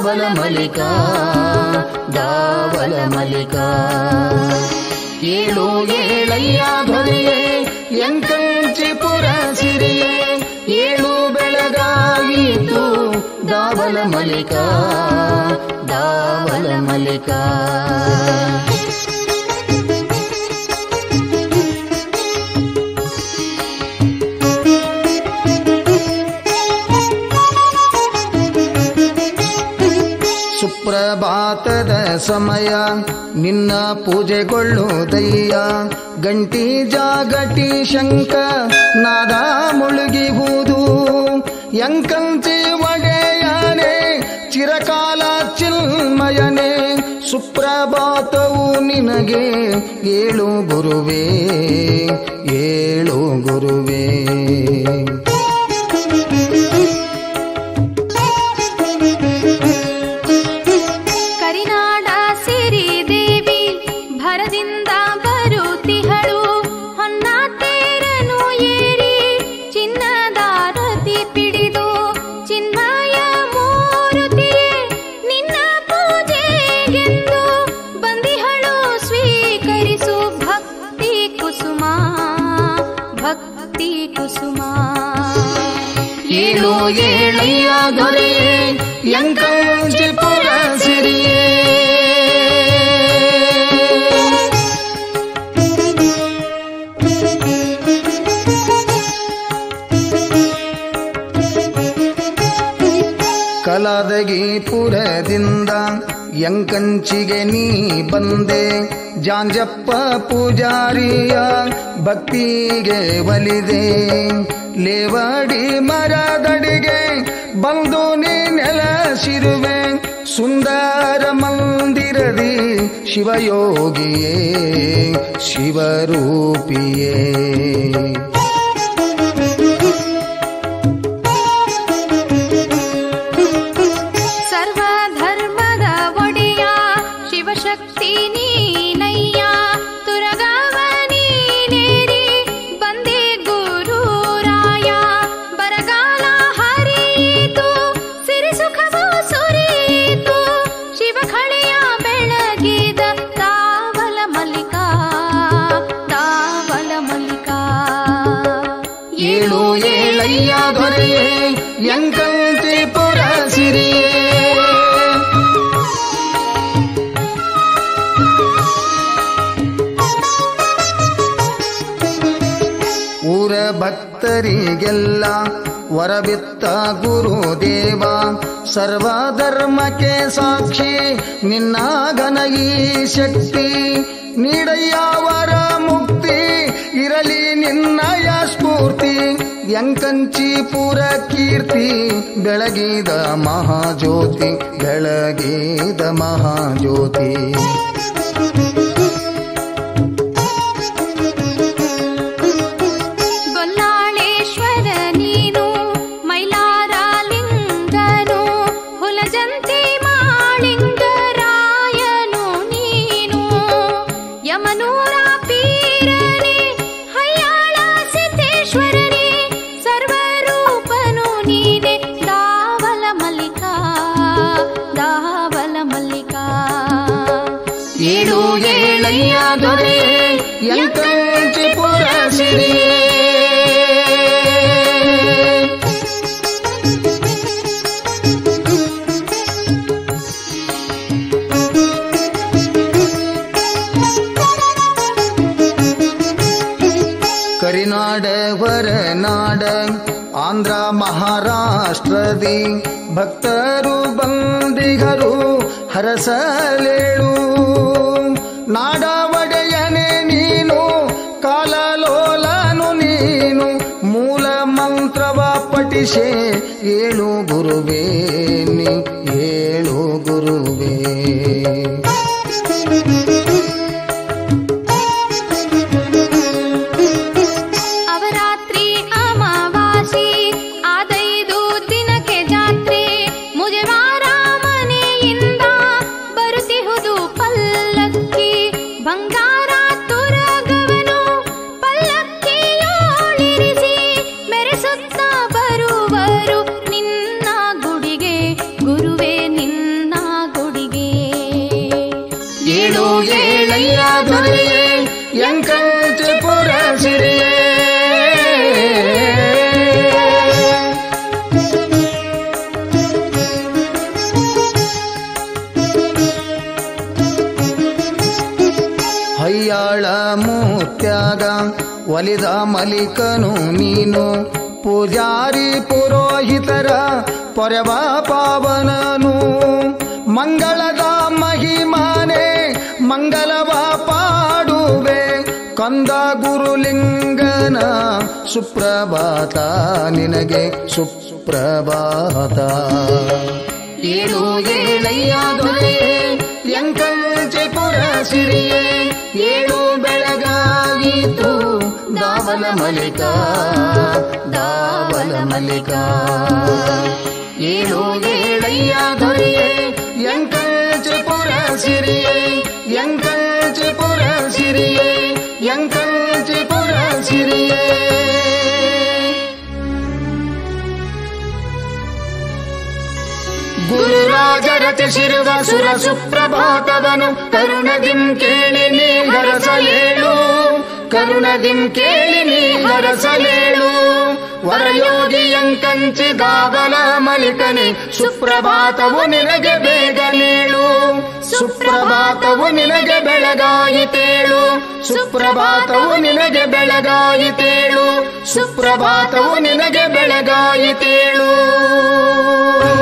ದಾವಲ ಮಲಿಕ ದಾವಲ ಮಲಿಕ ಏಳು ಏಳಯ್ಯ ಧ್ವನಿಯೇ ಎಂಕಂಚಿಪುರ ಸಿರಿಯೇ ಏಳು ಬೆಳಗಾಯಿತು ದಾವಲ ಮಲಿಕ ದಾವಲ ಮಲಿಕ ಸುಪ್ರಭಾತದ ಸಮಯ ನಿನ್ನ ಪೂಜೆಗೊಳ್ಳುವುದಯ್ಯ ಗಂಟಿ ಜಾಗಟಿ ಶಂಕ ನಾದ ಮುಳುಗಿಹುದು ಎಂಕಂಚಿ ಒಡೆಯನೆ ಚಿರಕಾಲ ಚಿನ್ಮಯನೆ ಸುಪ್ರಭಾತವು ನಿನಗೆ ಏಳು ಗುರುವೇ ಏಳು ಗುರುವೇ ಕರಿನಾಡ ಸಿರಿ ದೇವಿ ಭರದಿಂದ ಬರುತ್ತಿಹಳು ಹೊನ್ನ ತೇರನು ಏರಿ ಚಿನ್ನದಾರತಿ ಪಿಡಿದು ಚಿನ್ಮಯ ಮೂರುತಿಯೇ ನಿನ್ನ ಪೂಜೆಗೆಂದು ಬಂದಿಹಳು ಸ್ವೀಕರಿಸು ಭಕ್ತಿ ಕುಸುಮ ಭಕ್ತಿ ಕುಸುಮ ಏಳು ಏಳಯ್ಯ ದೊರೆಯೇ ಎಂಕಂಚಿಪುರ ಸಿರಿಯೇ ಕಲದಗಿಪುರದಿಂದ ಎಂಕಂಚಿಗೆ ನೀ ಬಂದೆ ಜಾಂಜಪ್ಪ ಪೂಜಾರಿಯ ಭಕ್ತಿಗೆ ಒಲಿದೆ ಲೇವಡಿ ಮರದಡಿಗೆ ಬಂದು ನೀ ನೆಲಸಿರುವೆ ಸುಂದರ ಮಂದಿರದಿ ಶಿವಯೋಗಿಯೇ ಶಿವರೂಪಿಯೇ ಸರ್ವ ಧರ್ಮದ ಒಡೆಯ ಶಿವಶಕ್ತಿ ನೀನಯ್ಯ ತುರಗವ ನೀನೇರಿ ಬಂದೆ ಗುರುರಾಯ ಬರಗಾಲ ಹರಿಯಿತು ಸಿರಿ ಸುಖವು ಸುರಿಯಿತು ಶಿವ ಖಳೆಯ ಬೆಳಗಿದ ತಾವಲ ಮಲ್ಲಿಕ ತಾವಲ ಮಲ್ಲಿಕ ಏಳು ಏಳಯ್ಯ ದೊರೆಯೇ ಎಂಕಂಚಿಪುರ ಸಿರಿಯೇ ಊರ ಭಕ್ತರಿಗೆಲ್ಲ ವರಬಿತ್ತ ಗುರುದೇವ ಸರ್ವಧರ್ಮಕ್ಕೆ ಸಾಕ್ಷಿ ನಿನ್ನ ಘನಗಿ ಶಕ್ತಿ ನೀಡಯ್ಯವರ ಮುಕ್ತಿ ಇರಲಿ ನಿನ್ನಯ ಸ್ಫೂರ್ತಿ ಎಂಕಂಚಿಪುರ ಕೀರ್ತಿ ಬೆಳಗಿದ ಮಹಾಜ್ಯೋತಿ ಬೆಳಗಿದ ಮಹಾಜ್ಯೋತಿ ಗೊಲ್ಲಾಳೇಶ್ವರ ನೀನು ಮೈಲಾರ ಲಿಂಗನು ಹುಲಜಂತಿ ಮಾಳಿಂಗರಾಯನು ನೀನು ಯಮನೂರ ಪೀರನೆ ಹಯ್ಯಾಳ ಸಿದ್ದೇಶ್ವರನೇ ಸರ್ವರೂಪನು ನೀನೆ ದಾವಲ ಮಲ್ಲಿಕ ದಾವಲ ಮಲ್ಲಿಕ ಏಳು ಏಳಯ್ಯ ದೊರೆ ಎಂಕಂಚಿಪುರ ಸಿರಿಯೇ ಕರಿನಾಡ ಹೊರನಾಡ ಆಂಧ್ರ ಮಹಾರಾಷ್ಟ್ರದಿ ಭಕ್ತರು ಬಂದಿಗರು ಹರಸಲೇಳು ನಾಡ ಒಡೆಯನೆ ನೀನು ಕಾಲಲೋಲನು ನೀನು ಮೂಲ ಮಂತ್ರವ ಪಠಿಸೆ ಏಳು ಗುರುವೇ ನೀ ಏಳು ಗುರುವೇ ಅವರಾತ್ರಿ ಅಮಾವಾಸಿ ಆದೈದು ದಿನಕ್ಕೆ ಜಾತ್ರೆ ಮುಜವಾರ ಮನೆಯಿಂದ ಬರುತ್ತಿಹುದು ಪಲ್ಲಕ್ಕಿ ಬಂಗಾರ ತುರಗವನು ಪಲ್ಲಕ್ಕಿಯೋಳಿರಿಸಿ ಮೆರೆಸುತ್ತ ಬರುವರು ನಿನ್ನ ಗುಡಿಗೆ ಗುರುವೇ ನಿನ್ನ ಏಳಯ್ಯ ದೊರೆಯೇ ಎಂಕಂಚಪುರ ಸಿರಿಯೇ ಹಯ್ಯಾಳ ಮೂತ್ಯಾಗ ಒಲಿದ ಮಲಿಕನು ನೀನು ಪೂಜಾರಿ ಪುರೋಹಿತರ ಪೊರೆವ ಪಾವನನು ಮಂಗಳದ ಮಹಿಮಾನೆ ಮಂಗಲವ ಪಾಡುವೆ ಕಂದ ಗುರುಲಿಂಗನ ಸುಪ್ರಭಾತ ನಿನಗೆ ಸುಪ್ರಭಾತ ಏಳು ಏಳಯ್ಯ ದೊರೆಯೇ ಎಂಕಂಚಪುರ ಸಿರಿಯೇ ಏಳು ಬೆಳಗಾಗಿತು ದಾವಲ ಮಲಿಕ ದಾವಲ ಮಲಿಕ ಏಳು ಏಳಯ್ಯ ದೊರೆಯೇ ಎಂಕಂಚಪುರ ಸಿರಿಯೇ ಎಂಕಂಚಪುರ ಸಿರಿಯೇ ಎಂಕಂಚಪುರ ಸಿರಿಯೇ ಗುರುರಾಜರತಿ ಶಿರುವ ಸುರ ಸುಪ್ರಭಾತವನು ಕರುಣದಿಂ ಕೇಳಿ ನೀ ಹರಸಲೇಳು ಕರುಣದಿಂ ಕೇಳಿ ನೀ ಹರಸಲೇಳು ವರಯೋಗಿಯಂಕಂಚಿ ದಾವಲ ಮಲಿಕನೆ ಸುಪ್ರಭಾತವು ನಿನಗೆ ಬೇಗನೇಳು ಸುಪ್ರಭಾತವು ನಿನಗೆ ಬೆಳಗಾಯಿತೇಳು ಸುಪ್ರಭಾತವು ನಿನಗೆ ಬೆಳಗಾಯಿತೇಳು ಸುಪ್ರಭಾತವು ನಿನಗೆ ಬೆಳಗಾಯಿತೇಳು